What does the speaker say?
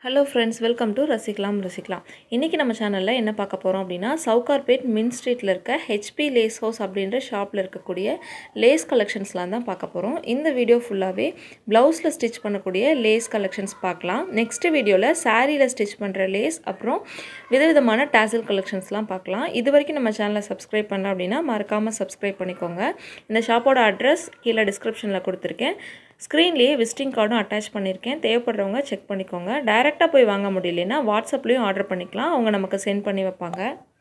hello friends welcome to ரசிக்கலாம் ரசிக்கலாம் இன்றைக்கி நம்ம சேனலில் என்ன பார்க்க போகிறோம் அப்படின்னா சவுகார்பேட் மின் ஸ்ட்ரீட்டில் இருக்க ஹெச்பி லேஸ் ஹவுஸ் அப்படின்ற ஷாப்பில் இருக்கக்கூடிய லேஸ் கலெக்ஷன்ஸ்லாம் தான் பார்க்க போகிறோம் இந்த வீடியோ ஃபுல்லாகவே ப்ளவுஸில் ஸ்டிச் பண்ணக்கூடிய லேஸ் கலெக்ஷன்ஸ் பார்க்கலாம் நெக்ஸ்ட் வீடியோவில் சாரியில் ஸ்டிச் பண்ணுற லேஸ் அப்புறம் விதவிதமான டேசல் கலெக்ஷன்ஸ்லாம் பார்க்கலாம் இது வரைக்கும் நம்ம சேனலை சப்ஸ்கிரைப் பண்ணல அப்படின்னா மறக்காமல் சப்ஸ்கிரைப் பண்ணிக்கோங்க இந்த ஷாப்போட அட்ரஸ் கீழே டிஸ்கிரிப்ஷனில் கொடுத்துருக்கேன் ஸ்க்ரீன்லேயே விசிட்டிங் கார்டும் அட்டாச் பண்ணியிருக்கேன் தேவைப்படுறவங்க செக் பண்ணிக்கோங்க டைரெக்டாக போய் வாங்க முடியலன்னா வாட்ஸ்அப்லேயும் ஆர்டர் பண்ணிக்கலாம் அவங்க நமக்கு சென்ட் பண்ணி வைப்பாங்க